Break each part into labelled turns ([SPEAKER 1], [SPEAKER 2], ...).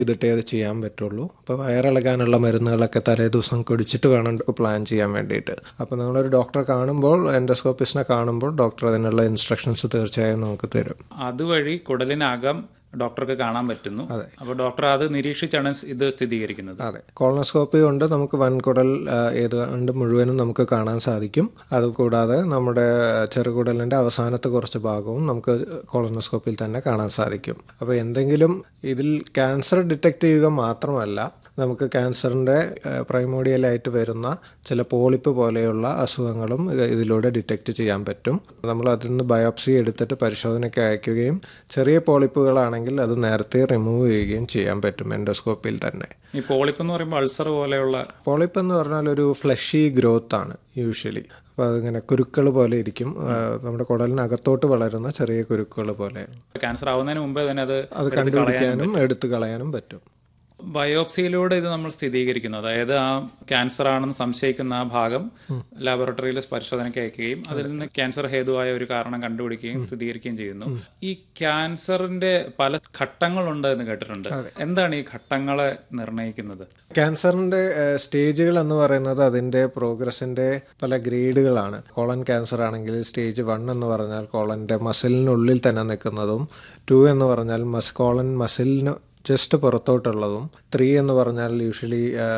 [SPEAKER 1] ഇതിട്ടേ അത് ചെയ്യാൻ പറ്റുള്ളൂ അപ്പോൾ വയറിളകാനുള്ള മരുന്നുകളൊക്കെ തലേ ദിവസം കുടിച്ചിട്ട് വേണം പ്ലാൻ ചെയ്യാൻ വേണ്ടിയിട്ട് അപ്പോൾ നമ്മളൊരു ഡോക്ടറെ കാണുമ്പോൾ എൻഡോസ്കോപ്പിസ്റ്റിനെ കാണുമ്പോൾ ഡോക്ടർ അതിനുള്ള ഇൻസ്ട്രക്ഷൻസ് തീർച്ചയായും നമുക്ക് തരും
[SPEAKER 2] അതുവഴി കുടലിനകം ഡോക്ടർക്ക് കാണാൻ പറ്റുന്നു അപ്പോൾ ഡോക്ടർ അത് നിരീക്ഷിച്ചാണ് ഇത് സ്ഥിരീകരിക്കുന്നത്
[SPEAKER 1] അതെ കോളനോസ്കോപ്പി കൊണ്ട് നമുക്ക് വൻകുടൽ ആ, ഏതാണ്ട് മുഴുവനും നമുക്ക് കാണാൻ സാധിക്കും അതുകൂടാതെ നമ്മുടെ ചെറുകുടലിന്റെ അവസാനത്തെ കുറച്ച് ഭാഗവും നമുക്ക് കോളനോസ്കോപ്പിയിൽ തന്നെ കാണാൻ സാധിക്കും അപ്പോൾ എന്തെങ്കിലും ഇതിൽ ക്യാൻസർ ഡിറ്റക്ട് ചെയ്യുക മാത്രമല്ല നമുക്ക് ക്യാൻസറിൻ്റെ പ്രൈമോഡിയലായിട്ട് വരുന്ന ചില പോളിപ്പ് പോലെയുള്ള അസുഖങ്ങളും ഇത് ഇതിലൂടെ ഡിറ്റക്ട് ചെയ്യാൻ പറ്റും നമ്മൾ അതിൽ നിന്ന് ബയോപ്സി എടുത്തിട്ട് പരിശോധനയ്ക്ക് അയക്കുകയും ചെറിയ പോളിപ്പുകളാണെങ്കിൽ അത് നേരത്തെ റിമൂവ് ചെയ്യുകയും ചെയ്യാൻ പറ്റും എൻഡോസ്കോപ്പിയിൽ തന്നെ
[SPEAKER 2] ഈ പോളിപ്പ് എന്ന് പറയുമ്പോൾ അൾസർ പോലെയുള്ള
[SPEAKER 1] പോളിപ്പ് എന്ന് പറഞ്ഞാൽ ഒരു ഫ്ലഷി ഗ്രോത്ത് ആണ് യൂഷ്വലി അപ്പോൾ അതിങ്ങനെ കുരുക്കൾ പോലെ ഇരിക്കും ആ, നമ്മുടെ കുടലിനകത്തോട്ട് വളരുന്ന ചെറിയ കുരുക്കൾ പോലെ
[SPEAKER 2] ക്യാൻസർ ആവുന്നതിന് മുമ്പേ തന്നെ അത്
[SPEAKER 1] അത് കണ്ടുപിടിക്കാനും എടുത്തു കളയാനും പറ്റും
[SPEAKER 2] ബയോപ്സിയിലൂടെ ഇത് നമ്മൾ സ്ഥിരീകരിക്കുന്നു അതായത് ആ ക്യാൻസർ ആണെന്ന് സംശയിക്കുന്ന ആ ഭാഗം ലാബോറട്ടറിയിൽ പരിശോധനയ്ക്ക് അയക്കുകയും അതിൽ നിന്ന് ക്യാൻസർ ഹേതുവായ ഒരു കാരണം കണ്ടുപിടിക്കുകയും സ്ഥിരീകരിക്കുകയും ചെയ്യുന്നു ഈ ക്യാൻസറിന്റെ പല ഘട്ടങ്ങളുണ്ട് എന്ന് കേട്ടിട്ടുണ്ട് എന്താണ് ഈ ഘട്ടങ്ങളെ നിർണ്ണയിക്കുന്നത്
[SPEAKER 1] ക്യാൻസറിന്റെ സ്റ്റേജുകൾ എന്ന് പറയുന്നത് അതിന്റെ പ്രോഗ്രസിന്റെ പല ഗ്രേഡുകളാണ് കോളൻ ക്യാൻസർ ആണെങ്കിൽ സ്റ്റേജ് വൺ എന്ന് പറഞ്ഞാൽ കോളന്റെ മസിലിനുള്ളിൽ തന്നെ നിൽക്കുന്നതും ടു എന്ന് പറഞ്ഞാൽ മസ് കോളൻ മസിലിന് ജസ്റ്റ് പുറത്തോട്ടുള്ളതും ത്രീ എന്ന് പറഞ്ഞാൽ യൂഷ്വലി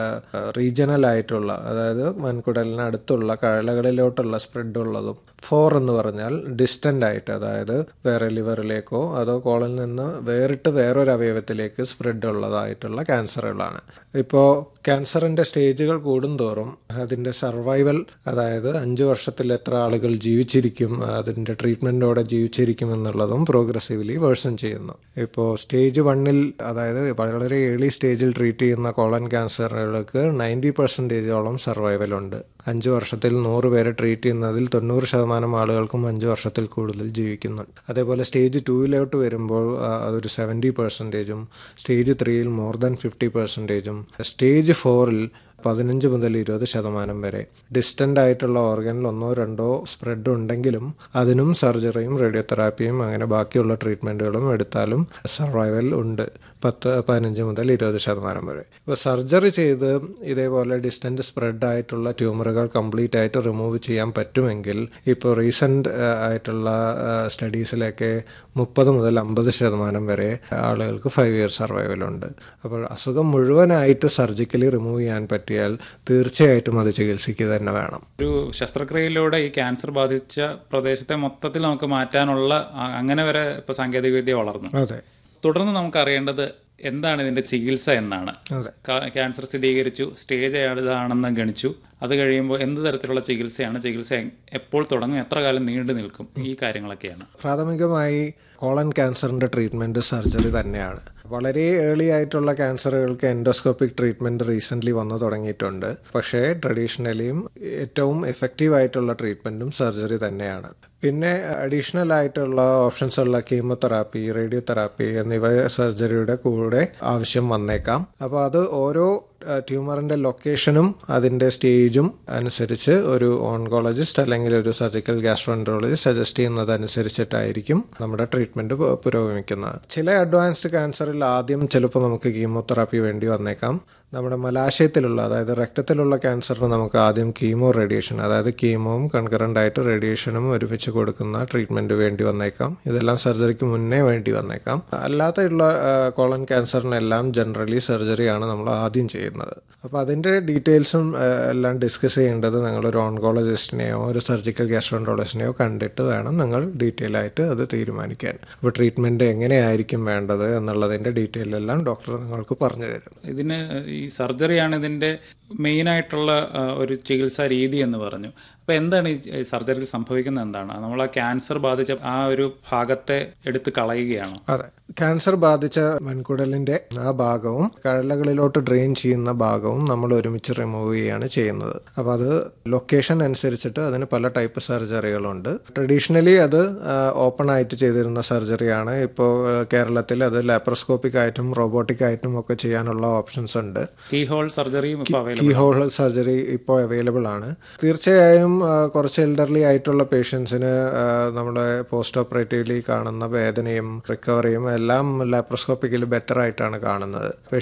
[SPEAKER 1] റീജിയണൽ ആയിട്ടുള്ള അതായത് വൻകുടലിന് അടുത്തുള്ള കഴലകളിലോട്ടുള്ള സ്പ്രെഡ് ഉള്ളതും ഫോർ എന്ന് പറഞ്ഞാൽ ഡിസ്റ്റൻ്റ് ആയിട്ട് അതായത് വേറെ ലിവറിലേക്കോ അതോ കോളിൽ നിന്ന് വേറിട്ട് വേറൊരു അവയവത്തിലേക്ക് സ്പ്രെഡ് ഉള്ളതായിട്ടുള്ള ക്യാൻസറുകളാണ് ഇപ്പോൾ ക്യാൻസറിൻ്റെ സ്റ്റേജുകൾ കൂടുന്തോറും അതിൻ്റെ സർവൈവൽ അതായത് അഞ്ച് വർഷത്തിൽ എത്ര ആളുകൾ ജീവിച്ചിരിക്കും അതിൻ്റെ ട്രീറ്റ്മെൻറ്റോടെ ജീവിച്ചിരിക്കും എന്നുള്ളതും പ്രോഗ്രസീവ്ലി വേഴ്സൺ ചെയ്യുന്നു ഇപ്പോൾ സ്റ്റേജ് വണ്ണിൽ അതായത് വളരെ ഏർലി സ്റ്റേജിൽ ട്രീറ്റ് ചെയ്യുന്ന കോളൻ ക്യാൻസറുകൾക്ക് നയൻറ്റി പെർസെൻറ്റേജോളം സർവൈവൽ ഉണ്ട് അഞ്ച് വർഷത്തിൽ നൂറ് പേരെ ട്രീറ്റ് ചെയ്യുന്നതിൽ തൊണ്ണൂറ് ശതമാനം ആളുകൾക്കും അഞ്ച് വർഷത്തിൽ കൂടുതൽ ജീവിക്കുന്നുണ്ട് അതേപോലെ സ്റ്റേജ് ടൂവിലോട്ട് വരുമ്പോൾ ആ, അതൊരു സെവൻറ്റി പെർസെൻറ്റേജും സ്റ്റേജ് ത്രീയിൽ മോർ ദാൻ ഫിഫ്റ്റി പെർസെൻറ്റേജും സ്റ്റേജ് ഫോറിൽ പതിനഞ്ച് മുതൽ ഇരുപത് ശതമാനം വരെ ഡിസ്റ്റൻ്റ് ആയിട്ടുള്ള ഓർഗനിൽ ഒന്നോ രണ്ടോ സ്പ്രെഡ് ഉണ്ടെങ്കിലും അതിനും സർജറിയും റേഡിയോതെറാപ്പിയും അങ്ങനെ ബാക്കിയുള്ള ട്രീറ്റ്മെൻറ്റുകളും എടുത്താലും സർവൈവൽ ഉണ്ട് പത്ത് പതിനഞ്ച് മുതൽ ഇരുപത് ശതമാനം വരെ ഇപ്പോൾ സർജറി ചെയ്ത് ഇതേപോലെ ഡിസ്റ്റൻ്റ് സ്പ്രെഡ് ആയിട്ടുള്ള ട്യൂമറുകൾ കംപ്ലീറ്റ് ആയിട്ട് റിമൂവ് ചെയ്യാൻ പറ്റുമെങ്കിൽ ഇപ്പോൾ റീസെൻ്റ് ആയിട്ടുള്ള സ്റ്റഡീസിലൊക്കെ മുപ്പത് മുതൽ അമ്പത് ശതമാനം വരെ ആളുകൾക്ക് ഫൈവ് ഇയർ സർവൈവൽ ഉണ്ട് അപ്പോൾ അസുഖം മുഴുവനായിട്ട് സർജിക്കലി റിമൂവ് ചെയ്യാൻ പറ്റിയാൽ തീർച്ചയായിട്ടും അത് ചികിത്സിക്കുക തന്നെ വേണം
[SPEAKER 2] ഒരു ശസ്ത്രക്രിയയിലൂടെ ഈ ക്യാൻസർ ബാധിച്ച പ്രദേശത്തെ മൊത്തത്തിൽ നമുക്ക് മാറ്റാനുള്ള ആ- അങ്ങനെ വരെ ഇപ്പൊ സാങ്കേതികവിദ്യ വളർന്നു
[SPEAKER 1] അതെ
[SPEAKER 2] തുടർന്ന് നമുക്ക് അറിയേണ്ടത് എന്താണ് ഇതിന്റെ ചികിത്സ എന്നാണ്
[SPEAKER 1] അതെ
[SPEAKER 2] കാ- ക്യാൻസർ സ്ഥിരീകരിച്ചു സ്റ്റേജ് ഏതാണെന്ന് ഗണിച്ചു അത് കഴിയുമ്പോൾ എന്ത് തരത്തിലുള്ള ചികിത്സയാണ് ചികിത്സ എ- എപ്പോൾ തുടങ്ങും എത്ര കാലം നീണ്ടു നിൽക്കും ഈ കാര്യങ്ങളൊക്കെയാണ്
[SPEAKER 1] പ്രാഥമികമായി കോളൻ ക്യാൻസറിൻ്റെ ട്രീറ്റ്മെൻറ്റ് സർജറി തന്നെയാണ് വളരെ ഏർലി ആയിട്ടുള്ള ക്യാൻസറുകൾക്ക് എൻഡോസ്കോപ്പിക് ട്രീറ്റ്മെൻറ്റ് റീസെൻ്റ്ലി വന്നു തുടങ്ങിയിട്ടുണ്ട് പക്ഷേ ട്രഡീഷണലിയും ഏറ്റവും എഫക്റ്റീവ് ആയിട്ടുള്ള ട്രീറ്റ്മെൻറ്റും സർജറി തന്നെയാണ് പിന്നെ അഡീഷണൽ ആയിട്ടുള്ള ഓപ്ഷൻസ് ഉള്ള കീമോതെറാപ്പി റേഡിയോതെറാപ്പി എന്നിവ സർജറിയുടെ കൂടെ ആവശ്യം വന്നേക്കാം അപ്പോൾ അത് ഓരോ ട്യൂമറിൻ്റെ ലൊക്കേഷനും അതിൻ്റെ സ്റ്റേജും അനുസരിച്ച് ഒരു ഓൺകോളജിസ്റ്റ് അല്ലെങ്കിൽ ഒരു സർജിക്കൽ ഗ്യാസ്ട്രോൻട്രോളജിസ്റ്റ് സജസ്റ്റ് ചെയ്യുന്നതനുസരിച്ചിട്ടായിരിക്കും നമ്മുടെ ട്രീറ്റ്മെൻറ്റ് പുരോഗമിക്കുന്നത് ചില അഡ്വാൻസ്ഡ് ക്യാൻസറിൽ ആദ്യം ചിലപ്പോൾ നമുക്ക് കീമോതെറാപ്പി വേണ്ടി വന്നേക്കാം നമ്മുടെ മലാശയത്തിലുള്ള അതായത് രക്തത്തിലുള്ള ക്യാൻസറിന് നമുക്ക് ആദ്യം കീമോ റേഡിയേഷൻ അതായത് കീമോവും കൺകറൻ്റ് ആയിട്ട് റേഡിയേഷനും ഒരുമിച്ച് കൊടുക്കുന്ന ട്രീറ്റ്മെൻറ്റ് വേണ്ടി വന്നേക്കാം ഇതെല്ലാം സർജറിക്ക് മുന്നേ വേണ്ടി വന്നേക്കാം അല്ലാതെയുള്ള കോളൻ ക്യാൻസറിനെല്ലാം ജനറലി സർജറിയാണ് നമ്മൾ ആദ്യം ചെയ്യുന്നത് അപ്പോൾ അതിൻ്റെ ഡീറ്റെയിൽസും എല്ലാം ഡിസ്കസ് ചെയ്യേണ്ടത് നിങ്ങളൊരു ഓൺകോളജിസ്റ്റിനെയോ ഒരു സർജിക്കൽ ഗ്യാസ്ട്രോൻട്രോളജിസ്റ്റിനെയോ കണ്ടിട്ട് വേണം നിങ്ങൾ ഡീറ്റെയിൽ ആയിട്ട് അത് തീരുമാനിക്കാൻ അപ്പോൾ ട്രീറ്റ്മെൻറ്റ് എങ്ങനെയായിരിക്കും വേണ്ടത് എന്നുള്ളതിൻ്റെ ഡീറ്റെയിൽ എല്ലാം ഡോക്ടർ നിങ്ങൾക്ക് പറഞ്ഞു തരും
[SPEAKER 2] ഇതിന് ഈ സർജറിയാണ് ഇതിന്റെ മെയിൻ ആയിട്ടുള്ള ആ, ഒരു ചികിത്സാ രീതി എന്ന് പറഞ്ഞു അപ്പൊ എന്താണ് ഈ സർജറിയിൽ സംഭവിക്കുന്നത് എന്താണ് നമ്മൾ ആ ക്യാൻസർ ബാധിച്ച ആ ഒരു ഭാഗത്തെ എടുത്ത് കളയുകയാണോ
[SPEAKER 1] അതെ ക്യാൻസർ ബാധിച്ച വൻകുടലിന്റെ ആ ഭാഗവും കഴലകളിലോട്ട് ഡ്രെയിൻ ചെയ്യുന്ന ഭാഗവും നമ്മൾ ഒരുമിച്ച് റിമൂവ് ചെയ്യുകയാണ് ചെയ്യുന്നത് അപ്പോൾ അത് ലൊക്കേഷൻ അനുസരിച്ചിട്ട് അതിന് പല ടൈപ്പ് സർജറികളുണ്ട് ട്രഡീഷണലി അത് ഓപ്പൺ ആയിട്ട് ചെയ്തിരുന്ന സർജറിയാണ് ഇപ്പോൾ കേരളത്തിൽ അത് ലാപ്രോസ്കോപ്പിക് ആയിട്ടും റോബോട്ടിക് ആയിട്ടും ഒക്കെ ചെയ്യാനുള്ള ഓപ്ഷൻസ് ഉണ്ട്
[SPEAKER 2] കീ ഹോൾ സർജറിയും ഇപ്പൊ അവൈലബിൾ
[SPEAKER 1] കീ ഹോൾ സർജറി ഇപ്പോൾ അവൈലബിൾ ആണ് തീർച്ചയായും ആ, കുറച്ച് എൽഡർലി ആയിട്ടുള്ള പേഷ്യൻസിന് നമ്മുടെ പോസ്റ്റ് ഓപ്പറേറ്റീവ്ലി കാണുന്ന വേദനയും റിക്കവറിയും എല്ലാം ലാപ്രോസ്കോപ്പിക്കലി ബെറ്റർ ആയിട്ടാണ് കാണുന്നത്